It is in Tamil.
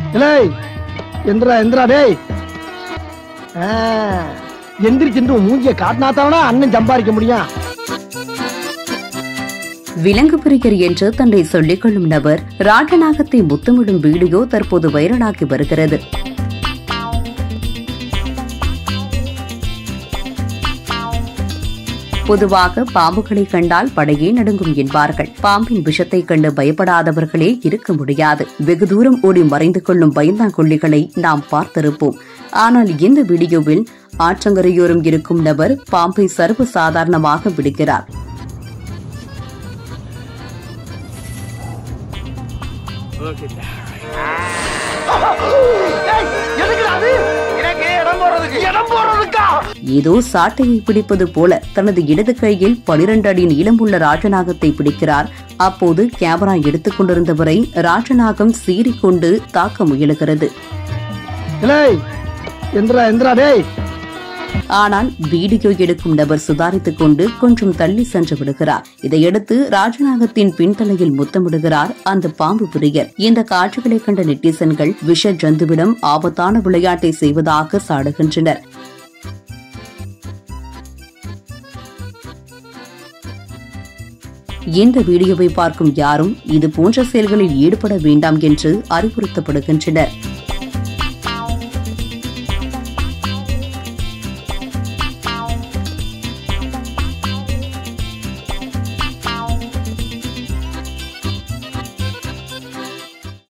இலே எந்திரா எந்திரா டேய் ஆ, எந்திரிச்சு உன் மூஞ்சிய காட்டினாத்தானா அண்ணன் சம்பாதிக்க முடியும் விலங்கு பிரியர் என்று தன்னை சொல்லிக் கொள்ளும் நபர் ராட்டநாகத்தை முத்தமிடும் வீடியோ தற்போது வைரலாகி வருகிறது பொதுவாக பாம்புகளை கண்டால் படையே நடுங்கும் என்பார்கள் பாம்பின் விஷத்தை கண்டு பயப்படாதவர்களே இருக்க முடியாது வெகு தூரம் ஓடி மறைந்து கொள்ளும் பயந்தாங்கொள்ளிகளை நாம் பார்த்திருப்போம் ஆனால் இந்த வீடியோவில் ஆற்றங்கரையோரம் இருக்கும் நபர் பாம்பை சர்வ சாதாரணமாக விடுகிறார் எனக்கு இடம் போறதுக்கு இடம் போறதுக்கா ஏதோ சாட்டையை பிடிப்பது போல தனது இடது கையில் பனிரெண்டு அடி நீளமுள்ள ராஜநாகத்தை பிடிக்கிறார் அப்போது கேமரா எடுத்துக் கொண்டிருந்தவரை ராஜநாகம் சீறிக்கொண்டு தாக்க முயலுகிறது இலே எந்திரா எந்திரா டேய் ஆனால் வீடியோ எடுக்கும் நபர் சுதாரித்துக் கொண்டு கொஞ்சம் தள்ளி சென்று விடுகிறார் இதையடுத்து ராஜநாகத்தின் பின்தலையில் முத்தமிடுகிறார் அந்த பாம்பு பிரியர் இந்த காட்சிகளை கண்ட நெட்டிசன்கள் விஷ ஜந்துவிடம் ஆபத்தான விளையாட்டை செய்வதாக சாடுகின்றனர் இந்த வீடியோவை பார்க்கும் யாரும் இது போன்ற செயல்களில் ஈடுபட வேண்டாம் என்று அறிவுறுத்தப்படுகின்றனர்